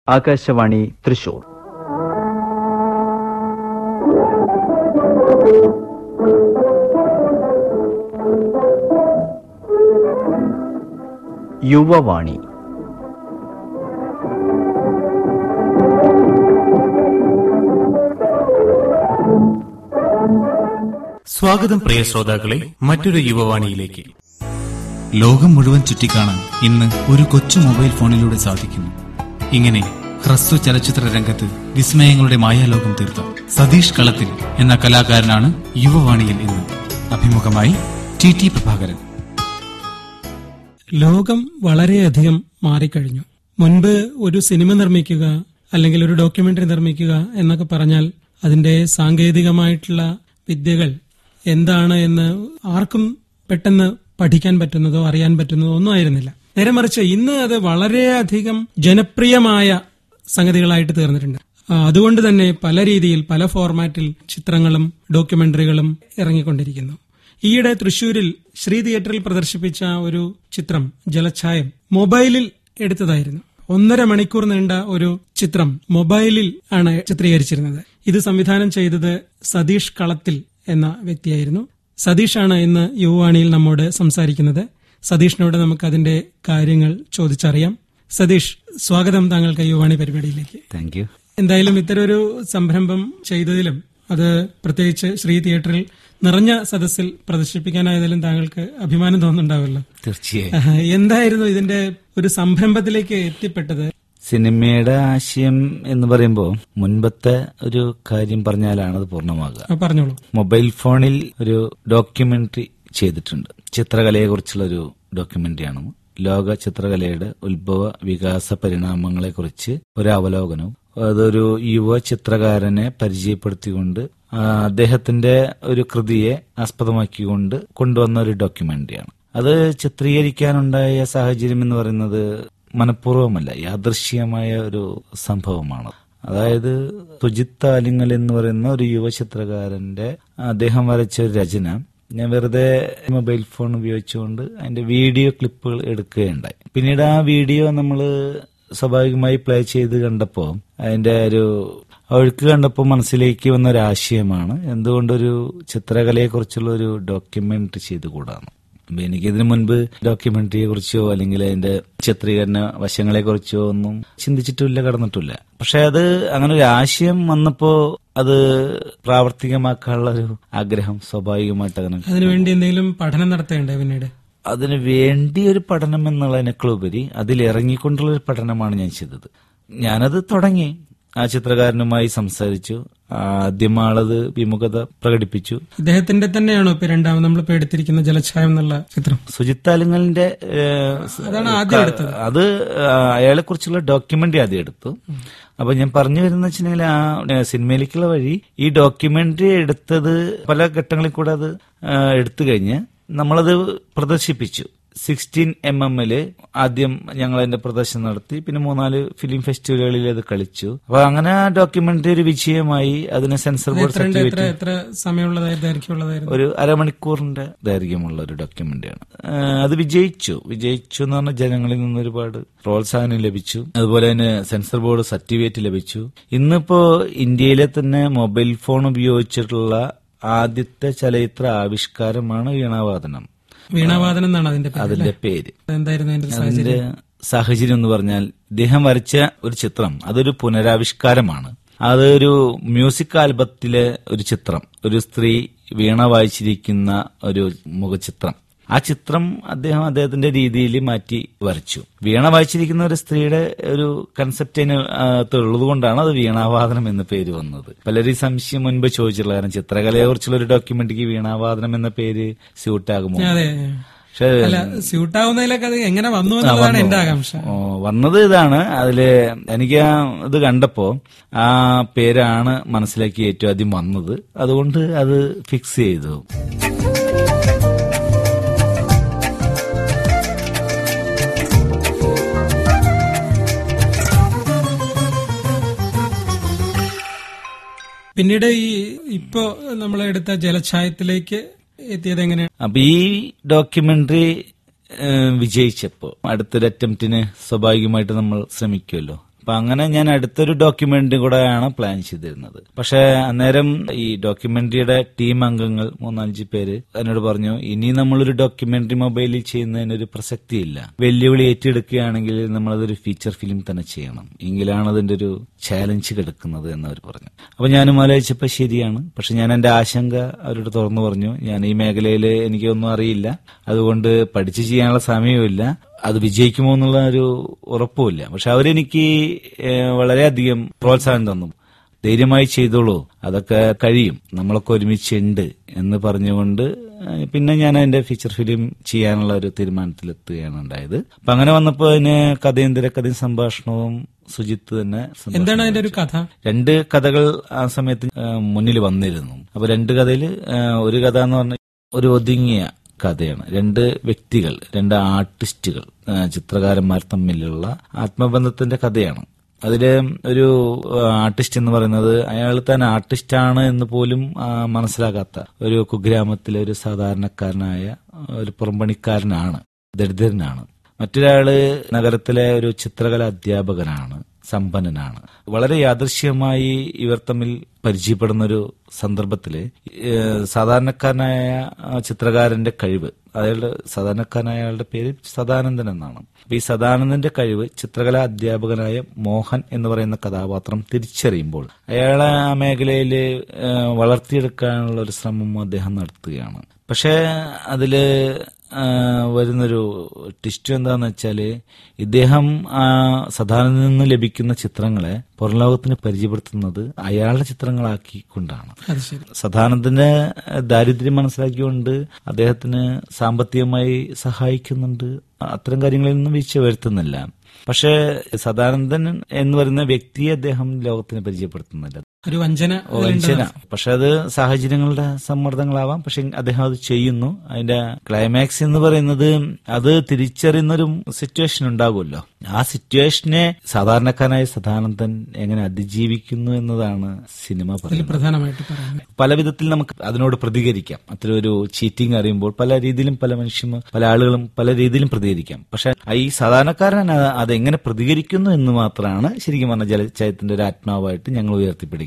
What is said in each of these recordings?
ആകാശവാണി തൃശൂർ യുവവാണി സ്വാഗതം പ്രിയ ശ്രോതാക്കളെ മറ്റൊരു യുവവാണിയിലേക്ക് ലോകം മുഴുവൻ ചുറ്റിക്കാണാൻ ഇന്ന് ഒരു കൊച്ചു മൊബൈൽ ഫോണിലൂടെ സാധിക്കുന്നു ഇങ്ങനെ ഹ്രസ്വ ചലച്ചിത്ര രംഗത്ത് വിസ്മയങ്ങളുടെ മായാലോകം തീർത്ത സതീഷ് കളത്തിൽ എന്ന കലാകാരനാണ് യുവവാണിയിൽ ഇന്ന് അഭിമുഖമായി ടി ടി പ്രഭാകരൻ ലോകം വളരെയധികം മാറിക്കഴിഞ്ഞു മുൻപ് ഒരു സിനിമ നിർമ്മിക്കുക അല്ലെങ്കിൽ ഒരു ഡോക്യുമെന്ററി നിർമ്മിക്കുക എന്നൊക്കെ പറഞ്ഞാൽ അതിന്റെ സാങ്കേതികമായിട്ടുള്ള വിദ്യകൾ എന്താണ് എന്ന് ആർക്കും പെട്ടെന്ന് പഠിക്കാൻ പറ്റുന്നതോ അറിയാൻ പറ്റുന്നതോ ഒന്നും ആയിരുന്നില്ല നേരെ മറിച്ച് ഇന്ന് അത് വളരെയധികം ജനപ്രിയമായ സംഗതികളായിട്ട് തീർന്നിട്ടുണ്ട് ആ, അതുകൊണ്ട് തന്നെ പല രീതിയിൽ പല ഫോർമാറ്റിൽ ചിത്രങ്ങളും ഡോക്യുമെന്ററികളും ഇറങ്ങിക്കൊണ്ടിരിക്കുന്നു ഈയിടെ തൃശൂരിൽ ശ്രീ തിയേറ്ററിൽ പ്രദർശിപ്പിച്ച ഒരു ചിത്രം ജലഛായം മൊബൈലിൽ എടുത്തതായിരുന്നു ഒന്നര മണിക്കൂർ നീണ്ട ഒരു ചിത്രം മൊബൈലിൽ ആണ് ചിത്രീകരിച്ചിരുന്നത് ഇത് സംവിധാനം ചെയ്തത് സതീഷ് കളത്തിൽ എന്ന വ്യക്തിയായിരുന്നു സതീഷാണ് ഇന്ന് യുവാണിയിൽ നമ്മോട് സംസാരിക്കുന്നത് സതീഷിനോട് നമുക്ക് അതിന്റെ കാര്യങ്ങൾ ചോദിച്ചറിയാം സതീഷ് സ്വാഗതം താങ്കൾക്ക് യുവാണി പരിപാടിയിലേക്ക് താങ്ക് യു എന്തായാലും ഇത്തരൊരു സംരംഭം ചെയ്തതിലും അത് പ്രത്യേകിച്ച് ശ്രീ തിയേറ്ററിൽ നിറഞ്ഞ സദസ്സിൽ പ്രദർശിപ്പിക്കാനായതിലും താങ്കൾക്ക് അഭിമാനം തോന്നുന്നുണ്ടാവല്ലോ തീർച്ചയായും ആഹ്, എന്തായിരുന്നു ഇതിന്റെ ഒരു സംരംഭത്തിലേക്ക് എത്തിപ്പെട്ടത് സിനിമയുടെ ആശയം എന്ന് പറയുമ്പോൾ മുൻപത്തെ ഒരു കാര്യം പറഞ്ഞാലാണ് അത് പൂർണ്ണമാകുക ആ, പറഞ്ഞോളൂ മൊബൈൽ ഫോണിൽ ഒരു ഡോക്യുമെന്ററി ചെയ്തിട്ടുണ്ട് ചിത്രകലയെ കുറിച്ചുള്ള ഒരു ഡോക്യുമെന്ററിയാണ് ലോക ചിത്രകലയുടെ ഉത്ഭവ വികാസ പരിണാമങ്ങളെ കുറിച്ച് ഒരു അവലോകനവും അതൊരു യുവ ചിത്രകാരനെ പരിചയപ്പെടുത്തിക്കൊണ്ട് ആ, അദ്ദേഹത്തിന്റെ ഒരു കൃതിയെ ആസ്പദമാക്കിക്കൊണ്ട് കൊണ്ടുവന്ന ഒരു ഡോക്യുമെന്ററിയാണ് അത് ചിത്രീകരിക്കാനുണ്ടായ സാഹചര്യം എന്ന് പറയുന്നത് മനഃപൂർവ്വമല്ല യാദൃശ്യമായ ഒരു സംഭവമാണ് അതായത് സുജിത് താലിങ്ങൽ എന്ന് പറയുന്ന ഒരു യുവ ചിത്രകാരന്റെ അദ്ദേഹം വരച്ച ഒരു രചന ഞാൻ വെറുതെ മൊബൈൽ ഫോൺ ഉപയോഗിച്ചുകൊണ്ട് അതിന്റെ വീഡിയോ ക്ലിപ്പുകൾ എടുക്കുകയുണ്ടായി പിന്നീട് ആ വീഡിയോ നമ്മൾ സ്വാഭാവികമായി പ്ലേ ചെയ്ത് കണ്ടപ്പോൾ അതിന്റെ ഒരു ഒഴുക്ക് കണ്ടപ്പോൾ മനസ്സിലേക്ക് വന്ന ഒരു ആശയമാണ് എന്തുകൊണ്ടൊരു ചിത്രകലയെ കുറിച്ചുള്ള ഒരു ഡോക്യുമെന്ററി ചെയ്തുകൂടാന്ന് അപ്പൊ എനിക്കിതിനു മുൻപ് ഡോക്യുമെന്ററിയെ കുറിച്ചോ അല്ലെങ്കിൽ അതിന്റെ ചിത്രീകരണ വശങ്ങളെ കുറിച്ചോ ഒന്നും ചിന്തിച്ചിട്ടില്ല കടന്നിട്ടില്ല പക്ഷെ അത് അങ്ങനെ ഒരു ആശയം വന്നപ്പോ അത് പ്രാവർത്തികമാക്കാനുള്ള ഒരു ആഗ്രഹം സ്വാഭാവികമായിട്ട് അങ്ങനെ അതിനുവേണ്ടി എന്തെങ്കിലും പഠനം നടത്തേണ്ടേ പിന്നീട് അതിന് വേണ്ടി ഒരു പഠനം എന്നുള്ളതിനേക്കാളുപരി അതിലിറങ്ങിക്കൊണ്ടുള്ള ഒരു പഠനമാണ് ഞാൻ ചെയ്തത് ഞാനത് തുടങ്ങി ആ ചിത്രകാരനുമായി സംസാരിച്ചു ആദ്യം ആളത് വിമുഖത പ്രകടിപ്പിച്ചു ഇദ്ദേഹത്തിന്റെ തന്നെയാണോ ഇപ്പൊ രണ്ടാമത് നമ്മളിപ്പോ എടുത്തിരിക്കുന്ന ജലഛായം എന്നുള്ള ചിത്രം സുജിത് താലിങ്ങലിന്റെ ഏഹ്, അതാണ് ആദ്യം എടുത്തത്. അത് അയാളെ കുറിച്ചുള്ള ഡോക്യുമെന്ററി ആദ്യം എടുത്തു അപ്പൊ ഞാൻ പറഞ്ഞു വരുന്ന വെച്ചിട്ടുണ്ടെങ്കിൽ ആ ഏഹ്, സിനിമയിലേക്കുള്ള വഴി ഈ ഡോക്യുമെന്ററി എടുത്തത് പല ഘട്ടങ്ങളിൽ കൂടെ അത് ഏഹ്, എടുത്തു കഴിഞ്ഞ് നമ്മളത് പ്രദർശിപ്പിച്ചു സിക്സ്റ്റീൻ എം എമ്മില് ആദ്യം ഞങ്ങൾ അതിന്റെ പ്രദർശനം നടത്തി പിന്നെ മൂന്നാല് ഫിലിം ഫെസ്റ്റിവലുകളിൽ അത് കളിച്ചു അപ്പൊ അങ്ങനെ ആ ഡോക്യുമെന്ററി ഒരു വിജയമായി അതിന് സെൻസർ ബോർഡ് എത്ര എത്ര സർട്ടിഫിക്കറ്റ് എത്ര സമയമുള്ളതായിരുന്നു ദൈർഘ്യമുള്ളതായിരുന്നു ഒരു അരമണിക്കൂറിന്റെ ദൈർഘ്യമുള്ള ഒരു ഡോക്യുമെന്ററിയാണ് അത് വിജയിച്ചു വിജയിച്ചു എന്ന് പറഞ്ഞാൽ ജനങ്ങളിൽ നിന്ന് ഒരുപാട് പ്രോത്സാഹനം ലഭിച്ചു അതുപോലെ തന്നെ സെൻസർ ബോർഡ് സർട്ടിഫിക്കറ്റ് ലഭിച്ചു ഇന്നിപ്പോ ഇന്ത്യയിലെ തന്നെ മൊബൈൽ ഫോൺ ഉപയോഗിച്ചിട്ടുള്ള ആദ്യത്തെ ചലച്ചിത്ര ആവിഷ്കാരമാണ് വീണാവാദനം വീണാവാദനം എന്നാണ് അതിന്റെ പേര് അതിന്റെ പേര് എന്തായിരുന്നു അതിന്റെ സാഹചര്യം അതിന്റെ സാഹചര്യം എന്ന് പറഞ്ഞാൽ ഇദ്ദേഹം വരച്ച ഒരു ചിത്രം അതൊരു പുനരാവിഷ്കാരമാണ് അതൊരു മ്യൂസിക് ആൽബത്തിലെ ഒരു ചിത്രം ഒരു സ്ത്രീ വീണ വായിച്ചിരിക്കുന്ന ഒരു മുഖചിത്രം ആ ചിത്രം അദ്ദേഹം അദ്ദേഹത്തിന്റെ രീതിയിൽ മാറ്റി വരച്ചു വീണ വായിച്ചിരിക്കുന്ന ഒരു സ്ത്രീയുടെ ഒരു കൺസെപ്റ്റിന് ഉള്ളത് കൊണ്ടാണ് അത് വീണാവാദനം എന്ന പേര് വന്നത് പലരും ഈ സംശയം മുൻപ് ചോദിച്ചിട്ടുള്ള കാരണം ചിത്രകലയെ കുറിച്ചുള്ള ഒരു ഡോക്യുമെന്ററിക്ക് വീണാവാദനം എന്ന പേര് സ്യൂട്ടാകുമോ അതെ പക്ഷേ അല്ല സ്യൂട്ട് ആവുന്നതിലൊക്കെ അത് എങ്ങനെ വന്നു എന്നുള്ളതാണ് എന്റെ ആകാംക്ഷ ഓ, വന്നത് ഇതാണ് അതില് എനിക്ക് ആ ഇത് കണ്ടപ്പോ ആ പേരാണ് മനസ്സിലാക്കി ഏറ്റവും ആദ്യം വന്നത് അതുകൊണ്ട് അത് ഫിക്സ് ചെയ്തു പിന്നീട് ഈ ഇപ്പോ നമ്മൾ എടുത്ത ജലഛായത്തിലേക്ക് എത്തിയത് എങ്ങനെയാണ് അപ്പൊ ഈ ഡോക്യുമെന്ററി ഏഹ്, വിജയിച്ചപ്പോ അടുത്തൊരു അറ്റംപ്റ്റിന് സ്വാഭാവികമായിട്ട് നമ്മൾ ശ്രമിക്കുമല്ലോ അപ്പൊ അങ്ങനെ ഞാൻ അടുത്തൊരു ഡോക്യുമെന്ററി കൂടെയാണ് പ്ലാൻ ചെയ്തിരുന്നത് പക്ഷെ അന്നേരം ഈ ഡോക്യുമെന്ററിയുടെ ടീം അംഗങ്ങൾ മൂന്നഞ്ച് പേര് എന്നോട് പറഞ്ഞു ഇനി നമ്മളൊരു ഡോക്യുമെന്ററി മൊബൈലിൽ ചെയ്യുന്നതിനൊരു പ്രസക്തിയില്ല വെല്ലുവിളി ഏറ്റെടുക്കുകയാണെങ്കിൽ നമ്മളതൊരു ഫീച്ചർ ഫിലിം തന്നെ ചെയ്യണം എങ്കിലാണ് അതിന്റെ ഒരു ചാലഞ്ച് കിടക്കുന്നത് എന്നവർ പറഞ്ഞു അപ്പൊ ഞാനും ആലോചിച്ചപ്പോ ശരിയാണ് പക്ഷെ ഞാൻ എന്റെ ആശങ്ക അവരോട് തുറന്നു പറഞ്ഞു ഞാൻ ഈ മേഖലയിൽ എനിക്കൊന്നും അറിയില്ല അതുകൊണ്ട് പഠിച്ചു ചെയ്യാനുള്ള സമയമില്ല അത് വിജയിക്കുമോ എന്നുള്ള ഒരു ഉറപ്പുമില്ല പക്ഷെ അവരെനിക്ക് ഏഹ്, വളരെയധികം പ്രോത്സാഹനം തന്നു ധൈര്യമായി ചെയ്തോളൂ അതൊക്കെ കഴിയും നമ്മളൊക്കെ ഒരുമിച്ചുണ്ട് എന്ന് പറഞ്ഞുകൊണ്ട് ഏഹ്, പിന്നെ ഞാൻ അതിന്റെ ഫീച്ചർ ഫിലിം ചെയ്യാനുള്ള ഒരു തീരുമാനത്തിലെത്തുകയാണ് ഉണ്ടായത് അപ്പൊ അങ്ങനെ വന്നപ്പോ അതിന് കഥയും തിരക്കഥയും സംഭാഷണവും സുജിത്ത് തന്നെ സംഭാഷണം എന്താണ് അതിന്റെ ഒരു കഥ രണ്ട് കഥകൾ ആ സമയത്ത് മുന്നിൽ വന്നിരുന്നു അപ്പൊ രണ്ട് കഥയിൽ ഒരു കഥ എന്ന് പറഞ്ഞ ഒരു ഒതുങ്ങിയ കഥയാണ് രണ്ട് വ്യക്തികൾ രണ്ട് ആർട്ടിസ്റ്റുകൾ ആ, ചിത്രകാരന്മാർ തമ്മിലുള്ള ആത്മബന്ധത്തിന്റെ കഥയാണ് അതില് ഒരു ആർട്ടിസ്റ്റ് എന്ന് പറയുന്നത് അയാൾ താൻ ആർട്ടിസ്റ്റാണ് എന്ന് പോലും ആ, മനസ്സിലാക്കാത്ത ഒരു കുഗ്രാമത്തിലെ ഒരു സാധാരണക്കാരനായ ഒരു പുറംപണിക്കാരനാണ് ദരിദ്രനാണ് മറ്റൊരാള് നഗരത്തിലെ ഒരു ചിത്രകല അധ്യാപകനാണ് സമ്പന്നനാണ് വളരെ യാദൃശ്യമായി ഇവർ തമ്മിൽ പരിചയപ്പെടുന്ന ഒരു സന്ദർഭത്തില് ഏഹ്, സാധാരണക്കാരനായ ആ ചിത്രകാരന്റെ കഴിവ് അയാളുടെ സാധാരണക്കാരനായ അയാളുടെ പേര് സദാനന്ദൻ എന്നാണ് അപ്പൊ ഈ സദാനന്ദന്റെ കഴിവ് ചിത്രകലാ അധ്യാപകനായ മോഹൻ എന്ന് പറയുന്ന കഥാപാത്രം തിരിച്ചറിയുമ്പോൾ അയാളെ ആ മേഖലയിൽ വളർത്തിയെടുക്കാനുള്ള ഒരു ശ്രമം അദ്ദേഹം നടത്തുകയാണ് പക്ഷേ അതില് ആ, വരുന്നൊരു ടിസ്റ്റ് എന്താന്ന് വെച്ചാല് ഇദ്ദേഹം ആ സദാനന്ദനിൽ നിന്ന് ലഭിക്കുന്ന ചിത്രങ്ങളെ പുറംലോകത്തിന് പരിചയപ്പെടുത്തുന്നത് അയാളുടെ ചിത്രങ്ങളാക്കിക്കൊണ്ടാണ് അത് ശരി സദാനന്ദന്റെ ദാരിദ്ര്യം മനസ്സിലാക്കിക്കൊണ്ട് അദ്ദേഹത്തിന് സാമ്പത്തികമായി സഹായിക്കുന്നുണ്ട് അത്തരം കാര്യങ്ങളിൽ നിന്നും വീഴ്ച വരുത്തുന്നില്ല പക്ഷേ സദാനന്ദൻ എന്ന് പറയുന്ന വ്യക്തിയെ അദ്ദേഹം ലോകത്തിന് പരിചയപ്പെടുത്തുന്നില്ല ഒരു വഞ്ചന വഞ്ചന പക്ഷെ അത് സാഹചര്യങ്ങളുടെ സമ്മർദ്ദങ്ങളാവാം പക്ഷെ അദ്ദേഹം അത് ചെയ്യുന്നു അതിന്റെ ക്ലൈമാക്സ് എന്ന് പറയുന്നത് അത് തിരിച്ചറിയുന്ന ഒരു സിറ്റുവേഷൻ ഉണ്ടാകുമല്ലോ ആ സിറ്റുവേഷനെ സാധാരണക്കാരനായ സദാനന്ദൻ എങ്ങനെ അതിജീവിക്കുന്നു എന്നതാണ് സിനിമ അതിൽ പറയുന്നത് പ്രധാനമായിട്ട് പറയുന്നത് പല വിധത്തിൽ നമുക്ക് അതിനോട് പ്രതികരിക്കാം അത്തരം ഒരു ചീറ്റിംഗ് അറിയുമ്പോൾ പല രീതിയിലും പല മനുഷ്യരും പല ആളുകളും പല രീതിയിലും പ്രതികരിക്കാം പക്ഷെ ഈ സാധാരണക്കാരൻ അത് അതെങ്ങനെ പ്രതികരിക്കുന്നു എന്ന് മാത്രമാണ് ശരിക്കും പറഞ്ഞ ജലചയത്തിന്റെ ഒരു ആത്മാവായിട്ട് ഞങ്ങൾ ഉയർത്തിപ്പിടിക്കുന്നത്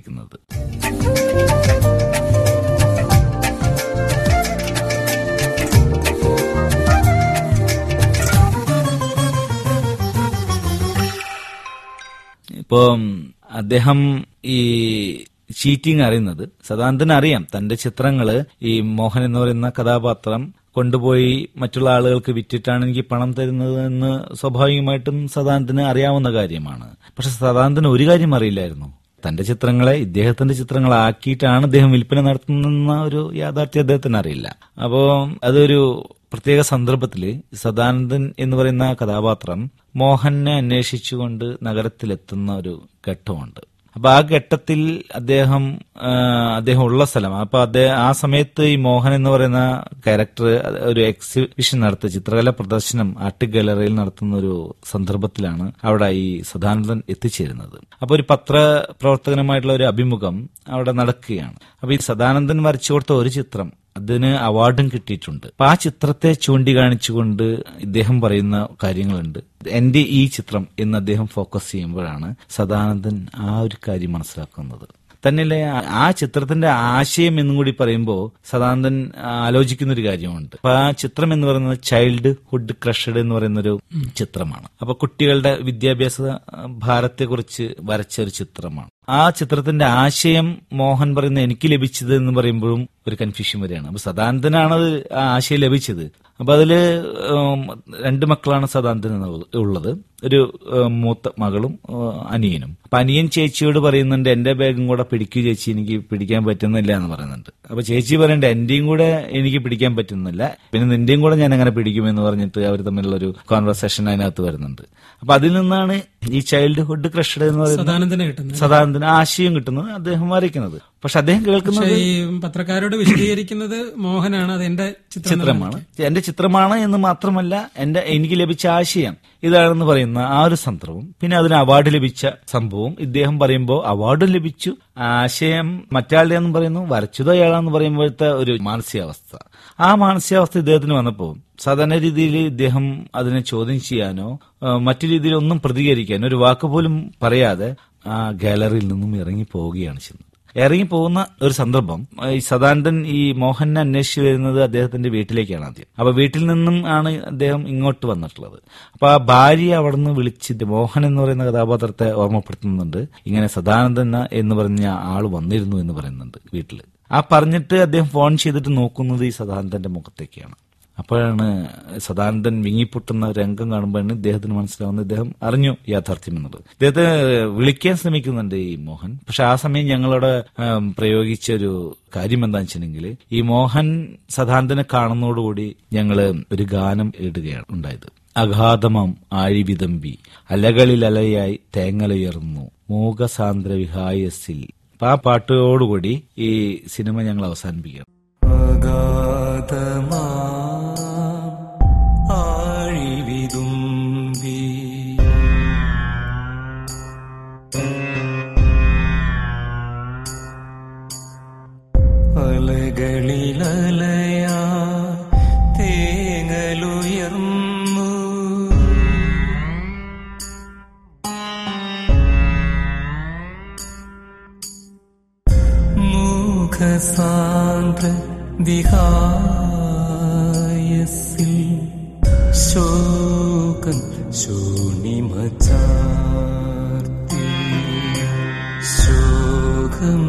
ഇപ്പോ അദ്ദേഹം ഈ ചീറ്റിംഗ് അറിയുന്നത് സദാനന്ദന് അറിയാം തന്റെ ചിത്രങ്ങള് ഈ മോഹൻ എന്ന് പറയുന്ന കഥാപാത്രം കൊണ്ടുപോയി മറ്റുള്ള ആളുകൾക്ക് വിറ്റിട്ടാണ് എനിക്ക് പണം തരുന്നത് എന്ന് സ്വാഭാവികമായിട്ടും സദാനന്ദന് അറിയാവുന്ന കാര്യമാണ് പക്ഷെ സദാനന്ദന് ഒരു കാര്യം അറിയില്ലായിരുന്നു തന്റെ ചിത്രങ്ങളെ ഇദ്ദേഹത്തിന്റെ ചിത്രങ്ങളാക്കിയിട്ടാണ് അദ്ദേഹം വിൽപ്പന നടത്തുന്ന ഒരു യാഥാർത്ഥ്യം അദ്ദേഹത്തിന് അറിയില്ല അപ്പോ അതൊരു പ്രത്യേക സന്ദർഭത്തില് സദാനന്ദൻ എന്ന് പറയുന്ന കഥാപാത്രം മോഹനെ അന്വേഷിച്ചുകൊണ്ട് നഗരത്തിലെത്തുന്ന ഒരു ഘട്ടമുണ്ട് അപ്പൊ ആ ഘട്ടത്തിൽ അദ്ദേഹം ആ, അദ്ദേഹം ഉള്ള സ്ഥലം അപ്പൊ അദ്ദേഹം ആ സമയത്ത് ഈ മോഹൻ എന്ന് പറയുന്ന ക്യാരക്ടർ ഒരു എക്സിബിഷൻ നടത്തുക ചിത്രകല പ്രദർശനം ആർട്ട് ഗാലറിയിൽ നടത്തുന്ന ഒരു സന്ദർഭത്തിലാണ് അവിടെ ഈ സദാനന്ദൻ എത്തിച്ചേരുന്നത് അപ്പൊ ഒരു പത്ര പ്രവർത്തകനുമായിട്ടുള്ള ഒരു അഭിമുഖം അവിടെ നടക്കുകയാണ് അപ്പൊ ഈ സദാനന്ദൻ വരച്ചു കൊടുത്ത ഒരു ചിത്രം അതിന് അവാർഡും കിട്ടിയിട്ടുണ്ട് അപ്പൊ ആ ചിത്രത്തെ ചൂണ്ടിക്കാണിച്ചുകൊണ്ട് ഇദ്ദേഹം പറയുന്ന കാര്യങ്ങളുണ്ട് എന്റെ ഈ ചിത്രം എന്ന് അദ്ദേഹം ഫോക്കസ് ചെയ്യുമ്പോഴാണ് സദാനന്ദൻ ആ ഒരു കാര്യം മനസ്സിലാക്കുന്നത് തന്നെയല്ലേ ആ- ആ ചിത്രത്തിന്റെ ആശയം എന്നും കൂടി പറയുമ്പോൾ സദാനന്ദൻ ആലോചിക്കുന്ന ഒരു കാര്യമുണ്ട് അപ്പൊ ആ ചിത്രം എന്ന് പറയുന്നത് ചൈൽഡ് ഹുഡ് ക്രഷഡ് എന്ന് പറയുന്ന ഒരു ചിത്രമാണ് അപ്പൊ കുട്ടികളുടെ വിദ്യാഭ്യാസ ഭാരത്തെ കുറിച്ച് വരച്ച ഒരു ചിത്രമാണ് ആ ചിത്രത്തിന്റെ ആശയം മോഹൻ പറയുന്ന എനിക്ക് ലഭിച്ചത് എന്ന് പറയുമ്പോഴും ഒരു കൺഫ്യൂഷൻ വരികയാണ് അപ്പൊ സദാനന്ദനാണ് ആ ആശയം ലഭിച്ചത് അപ്പൊ അതില് ഉം, രണ്ട് മക്കളാണ് സദാനന്ദൻ ഉള്ളത് ഒരു ഉം, മൂത്ത മകളും ഉം, അനിയനും അപ്പൊ അനിയൻ ചേച്ചിയോട് പറയുന്നുണ്ട് എന്റെ ബാഗും കൂടെ പിടിക്കൂ ചേച്ചി എനിക്ക് പിടിക്കാൻ പറ്റുന്നില്ല എന്ന് പറയുന്നുണ്ട് അപ്പൊ ചേച്ചി പറയണ്ട എന്റെയും കൂടെ എനിക്ക് പിടിക്കാൻ പറ്റുന്നില്ല പിന്നെ നിന്റെയും കൂടെ ഞാൻ എങ്ങനെ പിടിക്കുമെന്ന് പറഞ്ഞിട്ട് അവർ തമ്മിലുള്ള ഒരു കോൺവെർസേഷൻ അതിനകത്ത് വരുന്നുണ്ട് അപ്പൊ അതിൽ നിന്നാണ് ഈ ചൈൽഡ്ഹുഡ് ക്രഷ്ഡ് എന്ന് പറയുന്നത് സദാനന്ദനെ കിട്ടുന്നത് സദാനന്ദന് ആശയം കിട്ടുന്നത് അദ്ദേഹം വരയ്ക്കുന്നത് പക്ഷെ അദ്ദേഹം കേൾക്കുന്നത് പക്ഷെ ഈ പത്രക്കാരോട് വിശദീകരിക്കുന്നത് മോഹനാണ് അത് എന്റെ ചിത്രം ചിത്രമാണ് എന്റെ ചിത്രമാണ് എന്ന് മാത്രമല്ല എന്റെ എനിക്ക് ലഭിച്ച ആശയം ഇതാണെന്ന് പറയുന്ന ആ ഒരു സന്ദർഭം പിന്നെ അതിന് അവാർഡ് ലഭിച്ച സംഭവം ഇദ്ദേഹം പറയുമ്പോൾ അവാർഡ് ലഭിച്ചു ആശയം മറ്റാളുടെ എന്ന് പറയുന്നു വരച്ചത് അയാളാന്ന് പറയുമ്പോഴത്തെ ഒരു മാനസികാവസ്ഥ ആ മാനസികാവസ്ഥ ഇദ്ദേഹത്തിന് വന്നപ്പോൾ സാധാരണ രീതിയിൽ ഇദ്ദേഹം അതിനെ ചോദ്യം ചെയ്യാനോ ആ, മറ്റു രീതിയിൽ ഒന്നും പ്രതികരിക്കാനോ ഒരു വാക്ക് പോലും പറയാതെ ആ ഗാലറിയിൽ നിന്നും ഇറങ്ങി പോവുകയാണ് ചെയ്യുന്നത് ഇറങ്ങി പോകുന്ന ഒരു സന്ദർഭം ഈ സദാനന്ദൻ ഈ മോഹനെ അന്വേഷിച്ചു വരുന്നത് അദ്ദേഹത്തിന്റെ വീട്ടിലേക്കാണ് ആദ്യം അപ്പൊ വീട്ടിൽ നിന്നും ആണ് അദ്ദേഹം ഇങ്ങോട്ട് വന്നിട്ടുള്ളത് അപ്പൊ ആ ഭാര്യ അവിടെ നിന്ന് വിളിച്ചിട്ട് മോഹൻ എന്ന് പറയുന്ന കഥാപാത്രത്തെ ഓർമ്മപ്പെടുത്തുന്നുണ്ട് ഇങ്ങനെ സദാനന്ദൻ എന്ന് പറഞ്ഞ ആള് വന്നിരുന്നു എന്ന് പറയുന്നുണ്ട് വീട്ടിൽ ആ പറഞ്ഞിട്ട് അദ്ദേഹം ഫോൺ ചെയ്തിട്ട് നോക്കുന്നത് ഈ സദാനന്ദന്റെ മുഖത്തേക്കാണ് അപ്പോഴാണ് സദാനന്ദൻ വിങ്ങിപ്പൊട്ടുന്ന ഒരു രംഗം കാണുമ്പോഴാണ് ഇദ്ദേഹത്തിന് മനസ്സിലാവുന്നത് ഇദ്ദേഹം അറിഞ്ഞു യാഥാർത്ഥ്യം എന്നുള്ളത് ഇദ്ദേഹത്തെ വിളിക്കാൻ ശ്രമിക്കുന്നുണ്ട് ഈ മോഹൻ പക്ഷെ ആ സമയം ഞങ്ങളവിടെ ആം, പ്രയോഗിച്ച ഒരു കാര്യം എന്താണെന്ന് വെച്ചിട്ടുണ്ടെങ്കിൽ ഈ മോഹൻ സദാനന്ദനെ കാണുന്നതോടുകൂടി ഞങ്ങള് ഒരു ഗാനം ഇടുകയാണ് ഉണ്ടായത് അഗാധമാം ആഴിവിതമ്പി അലകളിൽ അലയായി തേങ്ങലുയർന്നു മൂകസാന്ദ്ര വിഹായസിൽ അപ്പൊ ആ പാട്ടോടുകൂടി ഈ സിനിമ ഞങ്ങൾ അവസാനിപ്പിക്കുകയാണ് അഗാധമാ ആഴിവിതുമ്പി അലകളിലലയാ തേങ്ങലുയർന്നു മൂഖസാന്ദ്ര വിഹായസിൽ ശോകം ശൂണിമചാർത്തി ശോകം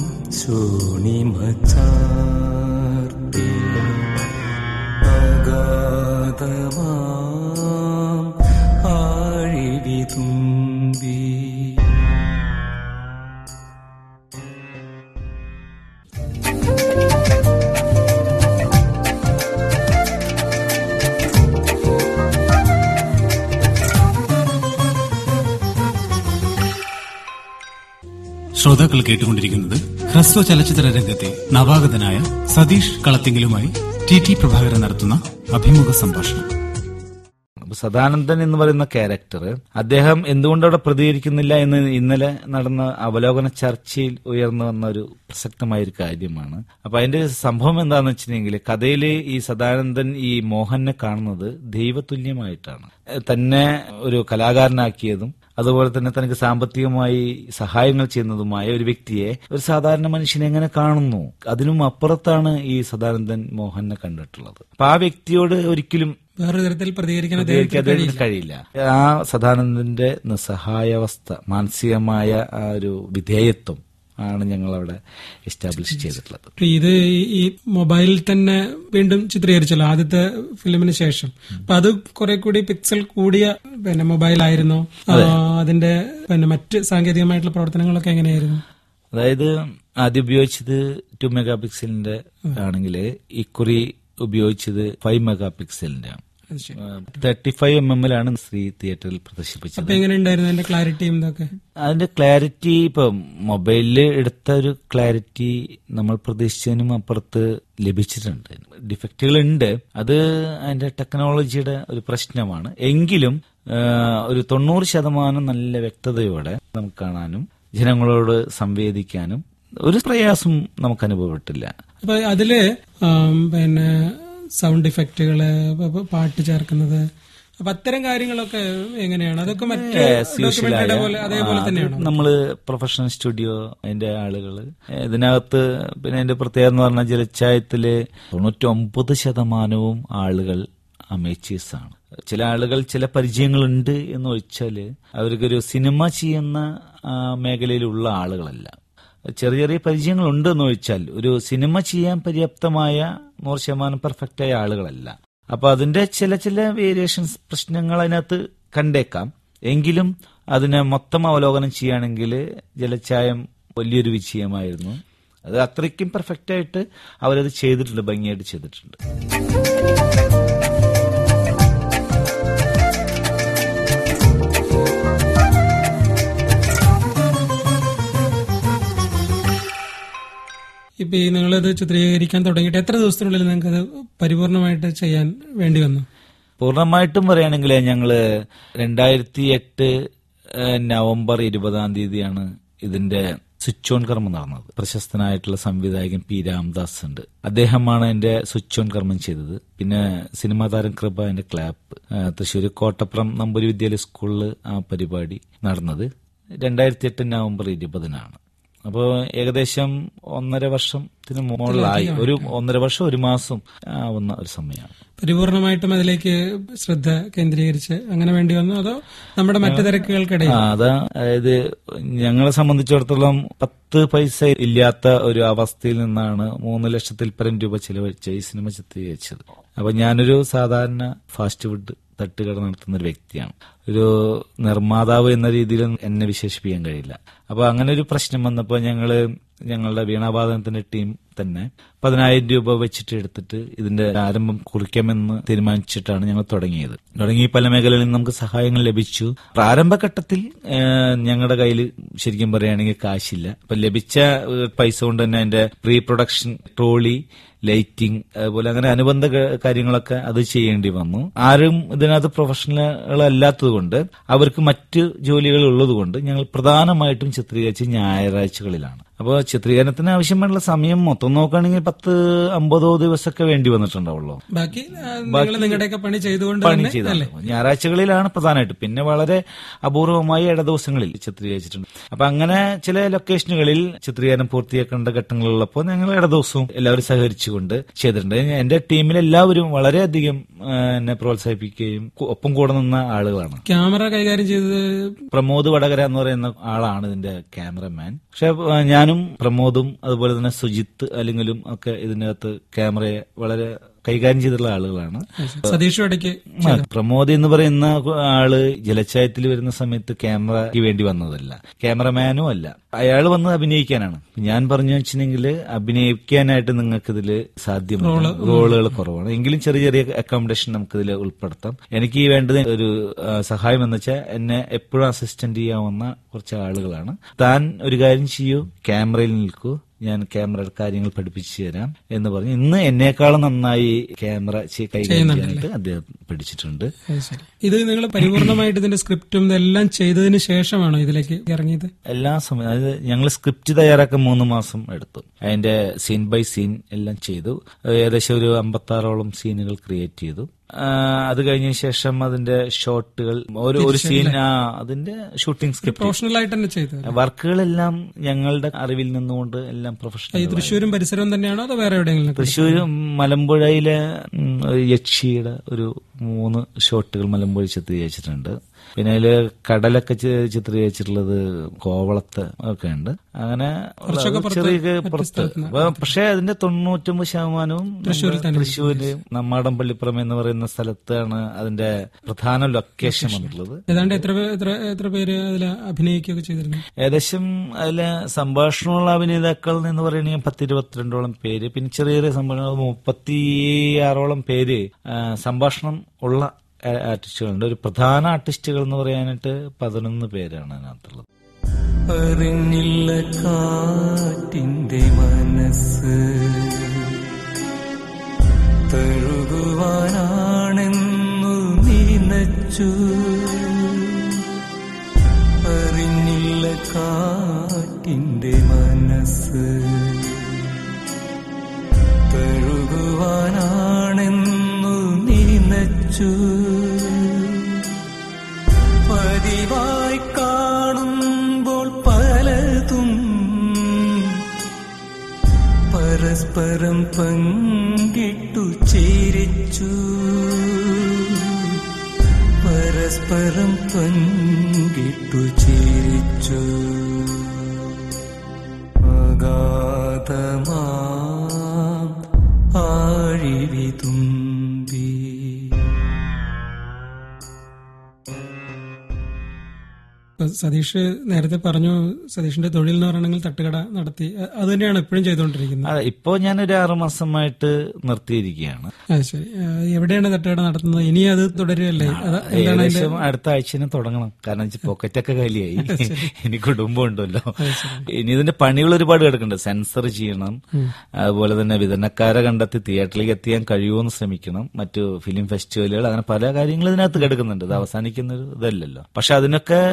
ശൂണിമചാർത്തി അഗാധമാം ആഴിവിതുമ്പി ശ്രോതാക്കൾ കേട്ടുകൊണ്ടിരിക്കുന്നത് ഹ്രസ്വ ചലച്ചിത്ര രംഗത്തെ നവാഗതനായ സതീഷ് കളത്തിങ്കലുമായി ടി ടി പ്രഭാകരൻ നടത്തുന്ന അഭിമുഖ സംഭാഷണം അപ്പൊ സദാനന്ദൻ എന്ന് പറയുന്ന ക്യാരക്ടർ അദ്ദേഹം എന്തുകൊണ്ട് അവിടെ പ്രതികരിക്കുന്നില്ല എന്ന് ഇന്നലെ നടന്ന അവലോകന ചർച്ചയിൽ ഉയർന്നു വന്ന ഒരു പ്രസക്തമായ ഒരു കാര്യമാണ് അപ്പൊ അതിന്റെ സംഭവം എന്താന്ന് വെച്ചിട്ടുണ്ടെങ്കിൽ കഥയിൽ ഈ സദാനന്ദൻ ഈ മോഹനെ കാണുന്നത് ദൈവതുല്യമായിട്ടാണ് ഏഹ് തന്നെ ഒരു കലാകാരനാക്കിയതും അതുപോലെ തന്നെ തനിക്ക് സാമ്പത്തികമായി സഹായങ്ങൾ ചെയ്യുന്നതുമായ ഒരു വ്യക്തിയെ ഒരു സാധാരണ മനുഷ്യനെ എങ്ങനെ കാണുന്നു അതിനും അപ്പുറത്താണ് ഈ സദാനന്ദൻ മോഹനെ കണ്ടിട്ടുള്ളത് അപ്പൊ ആ വ്യക്തിയോട് ഒരിക്കലും വേറൊരു തരത്തിൽ പ്രതികരിക്കാൻ പ്രതികരിക്കാൻ അദ്ദേഹത്തിന് അദ്ദേഹത്തിന് കഴിയില്ല ആ സദാനന്ദന്റെ നിസ്സഹായാവസ്ഥ മാനസികമായ ആ ഒരു വിധേയത്വം ആണ് ഞങ്ങൾ അവിടെ എസ്റ്റാബ്ലിഷ് ചെയ്തിട്ടുള്ളത് ഇപ്പൊ ഇത് ഈ- ഈ മൊബൈലിൽ തന്നെ വീണ്ടും ചിത്രീകരിച്ചല്ലോ ആദ്യത്തെ ഫിലിമിന് ശേഷം അപ്പൊ അത് കുറെ കൂടി പിക്സൽ കൂടിയ പിന്നെ മൊബൈലായിരുന്നു അതിന്റെ പിന്നെ മറ്റ് സാങ്കേതികമായിട്ടുള്ള പ്രവർത്തനങ്ങളൊക്കെ എങ്ങനെയായിരുന്നു അതായത് ആദ്യം ഉപയോഗിച്ചത് ടു മെഗാ പിക്സലിന്റെ ആണെങ്കിൽ ഇക്കുറി ഉപയോഗിച്ചത് ഫൈവ് മെഗാ പിക്സലിന്റെ ആണ് അത് ശരി. തേർട്ടി ഫൈവ് എം എമ്മിലാണ് ശ്രീ തിയേറ്ററിൽ പ്രദർശിപ്പിച്ചത് അപ്പൊ എങ്ങനെ ഉണ്ടായിരുന്നു അതിന്റെ ക്ലാരിറ്റിയും ഇതൊക്കെ അതിന്റെ ക്ലാരിറ്റി ഇപ്പൊ മൊബൈലിൽ എടുത്ത ഒരു ക്ലാരിറ്റി നമ്മൾ പ്രതീക്ഷിച്ചതിനും അപ്പുറത്ത് ലഭിച്ചിട്ടുണ്ട് ഡിഫക്റ്റുകൾ ഉണ്ട് അത് അതിന്റെ ടെക്നോളജിയുടെ ഒരു പ്രശ്നമാണ് എങ്കിലും ആ, ഒരു തൊണ്ണൂറ് ശതമാനം നല്ല വ്യക്തതയോടെ നമുക്ക് കാണാനും ജനങ്ങളോട് സംവേദിക്കാനും ഒരു പ്രയാസം നമുക്ക് അനുഭവപ്പെട്ടില്ല അപ്പൊ അതില് ആം, പിന്നെ സൗണ്ട് ഇഫക്റ്റുകള് പ- പ- പാട്ട് ചേർക്കുന്നത് അപ്പൊ അത്തരം കാര്യങ്ങളൊക്കെ എങ്ങനെയാണ് അതൊക്കെ മറ്റ് ഡോക്യുമെന്ററിയുടെ പോലെ അതേപോലെ തന്നെയാണോ നമ്മള് പ്രൊഫഷണൽ സ്റ്റുഡിയോ അതിന്റെ ആളുകള് ഇതിനകത്ത് പിന്നെ അതിന്റെ പ്രത്യേകത എന്ന് പറഞ്ഞാൽ ജലച്ചായത്തില് തൊണ്ണൂറ്റി ഒമ്പത് ശതമാനവും ആളുകൾ അമേച്ചേഴ്സ് ആണ് ചില ആളുകൾ ചില പരിചയങ്ങളുണ്ട് എന്ന് ഒഴിച്ചാല് അവർക്കൊരു സിനിമ ചെയ്യുന്ന ആ, മേഖലയിലുള്ള ആളുകളല്ല ചെറിയ ചെറിയ പരിചയങ്ങളുണ്ട് എന്ന് ഒഴിച്ചാൽ ഒരു സിനിമ ചെയ്യാൻ പര്യാപ്തമായ നൂറ് ശതമാനം പെർഫെക്റ്റായ ആളുകളല്ല അപ്പൊ അതിന്റെ ചില ചില വേരിയേഷൻസ് പ്രശ്നങ്ങൾ അതിനകത്ത് കണ്ടേക്കാം എങ്കിലും അതിനെ മൊത്തം അവലോകനം ചെയ്യുകയാണെങ്കിൽ ജലച്ചായം വലിയൊരു വിജയമായിരുന്നു അത് അത്രയ്ക്കും പെർഫെക്റ്റ് ആയിട്ട് അവരത് ചെയ്തിട്ടുണ്ട് ഭംഗിയായിട്ട് ചെയ്തിട്ടുണ്ട് ഇപ്പൊ ഈ നിങ്ങളിത് ചിത്രീകരിക്കാൻ തുടങ്ങിയിട്ട് എത്ര ദിവസത്തിനുള്ളിൽ നിങ്ങൾക്ക് അത് പരിപൂർണമായിട്ട് ചെയ്യാൻ വേണ്ടി വന്നു പൂർണ്ണമായിട്ടും പറയുകയാണെങ്കിൽ ഞങ്ങള് രണ്ടായിരത്തി എട്ട് നവംബർ ഇരുപതാം തീയതിയാണ് ഇതിന്റെ സ്വിച്ച് ഓൺ കർമ്മം നടന്നത് പ്രശസ്തനായിട്ടുള്ള സംവിധായകൻ പി രാംദാസ് ഉണ്ട് അദ്ദേഹമാണ് എന്റെ സ്വിച്ച് ഓൺ കർമ്മം ചെയ്തത് പിന്നെ സിനിമാ താരം കൃപ എന്റെ ക്ലാപ്പ് തൃശ്ശൂർ കോട്ടപ്പുറം നമ്പൂരി വിദ്യാലയ സ്കൂളിൽ ആ പരിപാടി നടന്നത് രണ്ടായിരത്തി എട്ട് നവംബർ ഇരുപതിനാണ് അപ്പോൾ ഏകദേശം ഒന്നര വർഷത്തിന് മുകളിലായി ഒരു ഒന്നര വർഷം ഒരു മാസം ആവുന്ന ഒരു സമയമാണ് പരിപൂർണമായിട്ടും അതിലേക്ക് ശ്രദ്ധ കേന്ദ്രീകരിച്ച് അങ്ങനെ വേണ്ടി വന്നു അതോ നമ്മുടെ മറ്റു തിരക്കുകൾക്കിടയിൽ ആ, അതാ അതായത് ഞങ്ങളെ സംബന്ധിച്ചിടത്തോളം പത്ത് പൈസ ഇല്ലാത്ത ഒരു അവസ്ഥയിൽ നിന്നാണ് മൂന്ന് ലക്ഷത്തിൽ പരം രൂപ ചെലവഴിച്ച് ഈ സിനിമ ചിത്രീകരിച്ചത് അപ്പൊ ഞാനൊരു സാധാരണ ഫാസ്റ്റ് ഫുഡ് തട്ടുകട നടത്തുന്ന ഒരു വ്യക്തിയാണ് ഒരു നിർമ്മാതാവ് എന്ന രീതിയിൽ എന്നെ വിശേഷിപ്പിക്കാൻ കഴിയില്ല അപ്പൊ അങ്ങനെ ഒരു പ്രശ്നം വന്നപ്പോൾ ഞങ്ങള് ഞങ്ങളുടെ വീണാവാദനത്തിന്റെ ടീം തന്നെ പതിനായിരം രൂപ വെച്ചിട്ട് എടുത്തിട്ട് ഇതിന്റെ ആരംഭം കുറിക്കാമെന്ന് തീരുമാനിച്ചിട്ടാണ് ഞങ്ങൾ തുടങ്ങിയത് തുടങ്ങി പല മേഖലകളിൽ നിന്ന് നമുക്ക് സഹായങ്ങൾ ലഭിച്ചു പ്രാരംഭഘട്ടത്തിൽ ഏഹ്, ഞങ്ങളുടെ കയ്യിൽ ശരിക്കും പറയുകയാണെങ്കിൽ കാശില്ല അപ്പൊ ലഭിച്ച ഏഹ്, പൈസ കൊണ്ട് തന്നെ അതിന്റെ പ്രീ പ്രൊഡക്ഷൻ ട്രോളി ലൈറ്റിംഗ് അതുപോലെ അങ്ങനെ അനുബന്ധ ക- കാര്യങ്ങളൊക്കെ അത് ചെയ്യേണ്ടി വന്നു ആരും ഇതിനകത്ത് പ്രൊഫഷണലുകൾ അല്ലാത്തത് കൊണ്ട് അവർക്ക് മറ്റ് ജോലികൾ ഉള്ളത് കൊണ്ട് ഞങ്ങൾ പ്രധാനമായിട്ടും ചിത്രീകരിച്ച് ഞായറാഴ്ചകളിലാണ് അപ്പോൾ ചിത്രീകരണത്തിന് ആവശ്യമായിട്ടുള്ള സമയം മൊത്തം നോക്കുകയാണെങ്കിൽ പത്ത് അമ്പതോ ദിവസമൊക്കെ വേണ്ടി വന്നിട്ടുണ്ടാവുള്ളൂ ബാക്കി നിങ്ങൾ നിങ്ങളുടെയൊക്കെ പണി ചെയ്തുകൊണ്ട് പണി തന്നെ ചെയ്താണ് അല്ലേ ഞായറാഴ്ചകളിലാണ് പ്രധാനമായിട്ട് പിന്നെ വളരെ അപൂർവമായി ഇടദിവസങ്ങളിൽ ചിത്രീകരിച്ചിട്ടുണ്ട് അപ്പൊ അങ്ങനെ ചില ലൊക്കേഷനുകളിൽ ചിത്രീകരണം പൂർത്തിയാക്കേണ്ട ഘട്ടങ്ങളുള്ളപ്പോൾ ഞങ്ങൾ ഇടദിവസവും എല്ലാവരും സഹകരിച്ചുകൊണ്ട് ചെയ്തിട്ടുണ്ട് എന്റെ ടീമിൽ എല്ലാവരും വളരെയധികം ആ, എന്നെ പ്രോത്സാഹിപ്പിക്കുകയും കു- ഒപ്പം കൂടെ നിന്ന ആളുകളാണ് ക്യാമറ കൈകാര്യം ചെയ്തത് പ്രമോദ് വടകര എന്ന് പറയുന്ന ആളാണ് ഇതിന്റെ ക്യാമറമാൻ പക്ഷെ ആ, ഞാനും പ്രമോദും അതുപോലെ തന്നെ സുജിത്ത് അല്ലെങ്കിലും ഒക്കെ ഇതിനകത്ത് ക്യാമറയെ വളരെ കൈകാര്യം ചെയ്തിട്ടുള്ള ആളുകളാണ് സതീഷും ഇടയ്ക്ക് ആ, പ്രമോദ് എന്ന് പറയുന്ന ആള് ജലച്ചായത്തിൽ വരുന്ന സമയത്ത് ക്യാമറയ്ക്ക് വേണ്ടി വന്നതല്ല ക്യാമറമാനും അല്ല അയാൾ വന്ന് അഭിനയിക്കാനാണ് ഞാൻ പറഞ്ഞു വെച്ചിട്ടുണ്ടെങ്കിൽ അഭിനയിക്കാനായിട്ട് നിങ്ങൾക്ക് ഇതിൽ സാധ്യമല്ല റോളുകൾ കുറവാണ് എങ്കിലും ചെറിയ ചെറിയ അക്കോമഡേഷൻ നമുക്ക് ഇതിൽ ഉൾപ്പെടുത്താം എനിക്ക് ഈ വേണ്ടത് ഒരു ആ, സഹായം എന്ന് വെച്ചാൽ എന്നെ എപ്പോഴും അസിസ്റ്റന്റ് ചെയ്യാവുന്ന കുറച്ച് ആളുകളാണ് താൻ ഒരു കാര്യം ചെയ്യൂ ക്യാമറയിൽ നിൽക്കൂ ഞാൻ ക്യാമറയുടെ കാര്യങ്ങൾ പഠിപ്പിച്ചു തരാം എന്ന് പറഞ്ഞ് ഇന്ന് എന്നേക്കാളും നന്നായി ക്യാമറ ചെ- കൈകാര്യം ചെയ്യാനായിട്ട് അദ്ദേഹം പഠിച്ചിട്ടുണ്ട് അത് ശരി ഇത് നിങ്ങൾ പരിപൂർണമായിട്ട് ഇതിന്റെ സ്ക്രിപ്റ്റും ഇതെല്ലാം ചെയ്തതിന് ശേഷമാണോ ഇതിലേക്ക് ഇറങ്ങിയത് എല്ലാ സമയം അതായത് ഞങ്ങൾ സ്ക്രിപ്റ്റ് തയ്യാറാക്കാൻ മൂന്ന് മാസം എടുത്തു അതിന്റെ സീൻ ബൈ സീൻ എല്ലാം ചെയ്തു ഏകദേശം ഒരു അമ്പത്താറോളം സീനുകൾ ക്രിയേറ്റ് ചെയ്തു ആ, അത് കഴിഞ്ഞ ശേഷം അതിന്റെ ഷോട്ടുകൾ ഒരു ഒരു സീൻ ആ അതിന്റെ ഷൂട്ടിംഗ് സ്ക്രിപ്റ്റ് പ്രൊഫഷണൽ ആയിട്ട് തന്നെ ചെയ്തത് വർക്കുകളെല്ലാം ഞങ്ങളുടെ അറിവിൽ നിന്നുകൊണ്ട് എല്ലാം ഈ പ്രൊഫഷണൽ തൃശ്ശൂരും പരിസരവും തന്നെയാണോ അതോ വേറെ എവിടെയെങ്കിലും തൃശ്ശൂർ മലമ്പുഴയിലെ ഉം, ഒരു യക്ഷിയുടെ ഒരു മൂന്ന് ഷോട്ടുകൾ മലമ്പുഴ ചിത്രീകരിച്ചിട്ടുണ്ട് പിന്നെ അതില് കടലൊക്കെ ചി- ചിത്രീകരിച്ചിട്ടുള്ളത് കോവളത്ത് ഒക്കെ ഉണ്ട് അങ്ങനെ കുറച്ചൊക്കെ പുറത്ത് ചെറിയ മറ്റ് പുറത്ത് സ്ഥലത്തുനിന്ന്. അപ്പൊ പക്ഷെ അതിന്റെ തൊണ്ണൂറ്റൊമ്പത് ശതമാനവും തൃശ്ശൂരിൽ തന്നെ തൃശ്ശൂര് നമ്മാടമ്പള്ളിപ്പുറം എന്ന് പറയുന്ന സ്ഥലത്താണ് അതിന്റെ പ്രധാന ലൊക്കേഷൻ വന്നിട്ടുള്ളത് ഏതാണ്ട് എത്ര പേ- എത്ര എത്ര പേര് അതിൽ അഭിനയിക്കുകയൊക്കെ ചെയ്തിരുന്നു ഏകദേശം അതില് സംഭാഷണമുള്ള അഭിനേതാക്കൾ എന്ന് പറയുകയാണെങ്കിൽ പത്ത് ഇരുപത്തിരണ്ടോളം പേര് പിന്നെ ചെറിയ ചെറിയ സംഭാഷണങ്ങൾ മുപ്പത്തി ആറോളം പേര് ആ, സംഭാഷണം ഉള്ള ആ, ആർട്ടിസ്റ്റുകളുണ്ട് ഒരു പ്രധാന ആർട്ടിസ്റ്റുകൾ എന്ന് പറയാനായിട്ട് പതിനൊന്ന് പേരാണ് അതിനകത്തുള്ളത് അറിഞ്ഞില്ല കാറ്റിന്റെ മനസ്സ് തഴുകുവാനാണെന്നു നിനച്ചു അറിഞ്ഞില്ല കാറ്റിന്റെ മനസ്സ് തഴുകുവാനാണെന്നു നിനച്ചു പതിവായി കാണുമ്പോൾ പലതും പരസ്പരം പങ്കിട്ടു ചേരിച്ചു പരസ്പരം പങ്കിട്ടു ചേരിച്ചു അഗാധമാ ആഴിവിതുമ്പി ഇപ്പൊ സതീഷ് നേരത്തെ പറഞ്ഞു സതീഷിന്റെ തൊഴിൽ എന്ന് പറയണമെങ്കിൽ തട്ടുകട നടത്തി അ- അത് തന്നെയാണ് ഇപ്പോഴും ചെയ്തുകൊണ്ടിരിക്കുന്നത് അതെ ഇപ്പോ ഞാനൊരു ആറു മാസമായിട്ട് നിർത്തിയിരിക്കുകയാണ് അത് ശരി ആ, എവിടെയാണ് തട്ടുകട നടത്തുന്നത് ഇനി അത് തുടരുകയല്ലേ അത് എന്താണ് അതിന്റെ ഏകദേശം അടുത്ത ആഴ്ച തന്നെ തുടങ്ങണം കാരണം വെച്ചാൽ പോക്കറ്റൊക്കെ കാലിയായി ഇനി കുടുംബം ഉണ്ടല്ലോ ഇനി ഇതിന്റെ പണികൾ ഒരുപാട് കിടക്കുന്നുണ്ട് സെൻസർ ചെയ്യണം അതുപോലെ തന്നെ വിതരണക്കാരെ കണ്ടെത്തി തിയേറ്ററിലേക്ക് എത്തിക്കാൻ കഴിയുമെന്ന് ശ്രമിക്കണം മറ്റു ഫിലിം ഫെസ്റ്റിവലുകൾ അങ്ങനെ പല കാര്യങ്ങളും ഇതിനകത്ത് കിടക്കുന്നുണ്ട് ഇത് അവസാനിക്കുന്ന ഒരു ഇതല്ലല്ലോ പക്ഷെ അതിനൊക്കെ ഇനി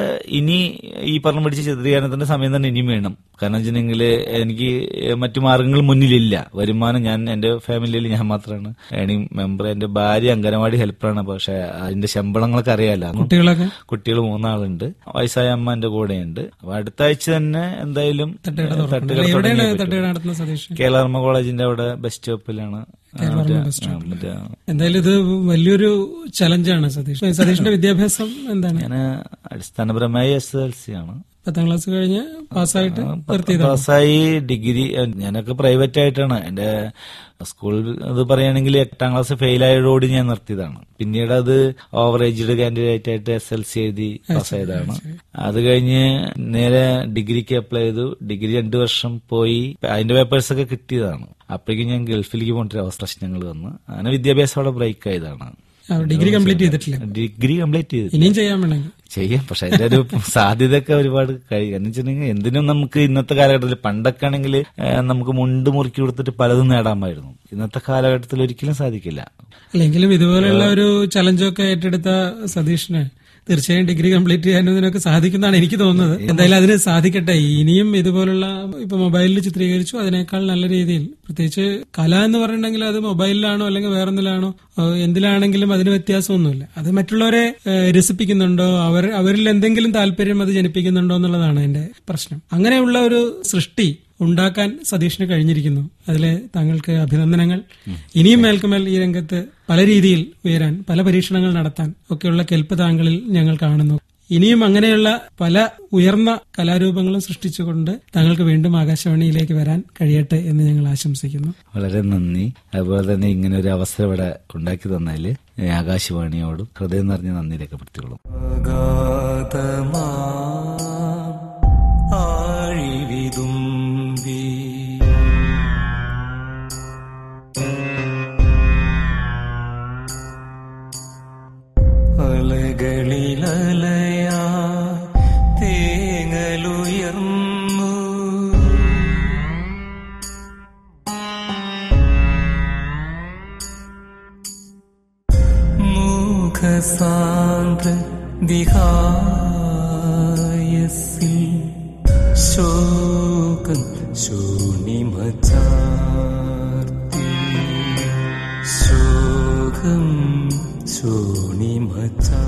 ഇനി ഈ പറഞ്ഞ പിടിച്ച ചിത്രീകരണത്തിന്റെ സമയം തന്നെ ഇനിയും വേണം കാരണം വെച്ചിട്ടുണ്ടെങ്കിൽ എനിക്ക് മറ്റു മാർഗങ്ങൾ മുന്നിലില്ല വരുമാനം ഞാൻ എന്റെ ഫാമിലിയിൽ ഞാൻ മാത്രമാണ് ഏണിംഗ് മെമ്പർ എന്റെ ഭാര്യ അംഗനവാടി ഹെൽപ്പറാണ് പക്ഷെ അതിന്റെ ശമ്പളങ്ങളൊക്കെ അറിയാലോ കുട്ടികളൊക്കെ കുട്ടികൾ മൂന്നാളുണ്ട് വയസ്സായ അമ്മ എന്റെ കൂടെയുണ്ട് അപ്പൊ അടുത്ത ആഴ്ച തന്നെ എന്തായാലും തട്ടുകട തട്ടുകട തുറക്കണം എവിടെയാണ് തുടങ്ങിയേ പറ്റൂ. തട്ടുകട നടത്തുന്ന സതീഷ് കേരള കോളേജിന്റെ അവിടെ ബസ് സ്റ്റോപ്പിലാണ് ആ, മറ്റേ- ആ, മറ്റേ എന്തായാലും ഇത് വലിയൊരു ചലഞ്ചാണ് സതീഷ് സതീഷിന്റെ വിദ്യാഭ്യാസം എന്താണ് ഞാന് അടിസ്ഥാനപരമായി എസ് എൽ സി ആണ് പത്താം ക്ലാസ് കഴിഞ്ഞ് പാസ്സായിട്ട് നിർത്തിയതാണ് പാസ്സായി ഡിഗ്രി ഏഹ്, ഞാനൊക്കെ പ്രൈവറ്റ് ആയിട്ടാണ് എന്റെ സ്കൂൾ ഇത് പറയുകയാണെങ്കിൽ എട്ടാം ക്ലാസ് ഫെയിൽ ആയതോട് ഞാൻ നിർത്തിയതാണ് പിന്നീട് അത് ഓവർ ഏജ്ഡ് കാൻഡിഡേറ്റ് ആയിട്ട് എസ് എൽ സി എഴുതി പാസ്സായതാണ് അത് കഴിഞ്ഞ് നേരെ ഡിഗ്രിക്ക് അപ്ലൈ ചെയ്തു ഡിഗ്രി രണ്ടു വർഷം പോയി അതിന്റെ പേപ്പേഴ്സ് ഒക്കെ കിട്ടിയതാണ് അപ്പോഴേക്കും ഞാൻ ഗൾഫിലേക്ക് പോകേണ്ട ഒരു അവസ്ഥ പ്രശ്നങ്ങൾ വന്നു അങ്ങനെ വിദ്യാഭ്യാസം അവിടെ ബ്രേക്ക് ആയതാണ് ഡിഗ്രി കംപ്ലീറ്റ് ചെയ്തിട്ടില്ല ഡിഗ്രി കംപ്ലീറ്റ് ചെയ്തു ഇനിയും ചെയ്യാൻ വേണമെങ്കിൽ ചെയ്യാം പക്ഷെ അതിന്റെ ഒരു സാധ്യതയൊക്കെ ഒരുപാട് കഴിയും എന്ന് വെച്ചിട്ടുണ്ടെങ്കിൽ എന്തിനും നമുക്ക് ഇന്നത്തെ കാലഘട്ടത്തിൽ പണ്ടൊക്കെ ആണെങ്കിൽ നമുക്ക് മുണ്ട് മുറുക്കി കൊടുത്തിട്ട് പലതും നേടാമായിരുന്നു ഇന്നത്തെ കാലഘട്ടത്തിൽ ഒരിക്കലും സാധിക്കില്ല അല്ലെങ്കിലും ഇതുപോലെയുള്ള ഒരു ചലഞ്ചൊക്കെ ഏറ്റെടുത്ത സതീഷിന് തീർച്ചയായും ഡിഗ്രി കംപ്ലീറ്റ് ചെയ്യാനും ഇതിനൊക്കെ സാധിക്കുന്നതാണ് എനിക്ക് തോന്നുന്നത് എന്തായാലും അതിന് സാധിക്കട്ടെ ഇനിയും ഇതുപോലുള്ള ഇപ്പൊ മൊബൈലിൽ ചിത്രീകരിച്ചു അതിനേക്കാൾ നല്ല രീതിയിൽ പ്രത്യേകിച്ച് കല എന്ന് പറഞ്ഞിട്ടുണ്ടെങ്കിൽ അത് മൊബൈലിലാണോ അല്ലെങ്കിൽ വേറെന്തിലാണോ ഏഹ് എന്തിലാണെങ്കിലും അതിന് വ്യത്യാസമൊന്നുമില്ല അത് മറ്റുള്ളവരെ ഏഹ് രസിപ്പിക്കുന്നുണ്ടോ അവർ അവരിൽ എന്തെങ്കിലും താല്പര്യം അത് ജനിപ്പിക്കുന്നുണ്ടോ എന്നുള്ളതാണ് എന്റെ പ്രശ്നം അങ്ങനെയുള്ള ഒരു സൃഷ്ടി ഉണ്ടാക്കാൻ സതീഷിന് കഴിഞ്ഞിരിക്കുന്നു അതില് താങ്കൾക്ക് അഭിനന്ദനങ്ങൾ ഇനിയും മേൽക്കുമേൽ ഈ രംഗത്ത് പല രീതിയിൽ ഉയരാൻ പല പരീക്ഷണങ്ങൾ നടത്താൻ ഒക്കെയുള്ള കെൽപ്പ് താങ്കളിൽ ഞങ്ങൾ കാണുന്നു ഇനിയും അങ്ങനെയുള്ള പല ഉയർന്ന കലാരൂപങ്ങളും സൃഷ്ടിച്ചുകൊണ്ട് താങ്കൾക്ക് വീണ്ടും ആകാശവാണിയിലേക്ക് വരാൻ കഴിയട്ടെ എന്ന് ഞങ്ങൾ ആശംസിക്കുന്നു വളരെ നന്ദി അതുപോലെ തന്നെ ഇങ്ങനെ ഒരു അവസരം ഇവിടെ ഉണ്ടാക്കി തന്നതില് ആകാശവാണിയോടും ഹൃദയം നിറഞ്ഞ നന്ദി രേഖപ്പെടുത്തിയോളും അഗാധമാ ആഴിവിതുമ്പി അലകളിലലയാ തേങ്ങലുയർന്നു മൂഖസാന്ദ്ര വിഹായസിൽ ശോകം ശൂണിമചാർത്തി ശോകം ശൂണിമചാ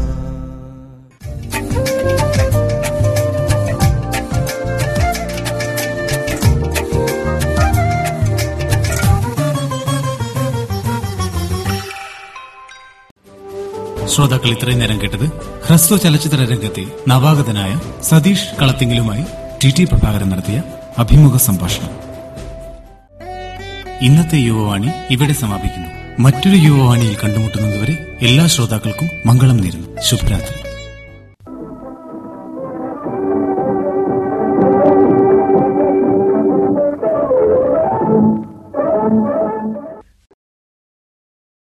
ശ്രോതാക്കൾ ഇത്രയും നേരം കേട്ടത് ഹ്രസ്വ ചലച്ചിത്ര രംഗത്തെ നവാഗതനായ സതീഷ് കളത്തിങ്കിലുമായി ടി ടി പ്രഭാകരൻ നടത്തിയ അഭിമുഖ സംഭാഷണം ഇന്നത്തെ യുവവാണി ഇവിടെ സമാപിക്കുന്നു മറ്റൊരു യുവവാണിയിൽ കണ്ടുമുട്ടുന്നതുവരെ എല്ലാ ശ്രോതാക്കൾക്കും മംഗളം നേരുന്നു ശുഭരാത്രി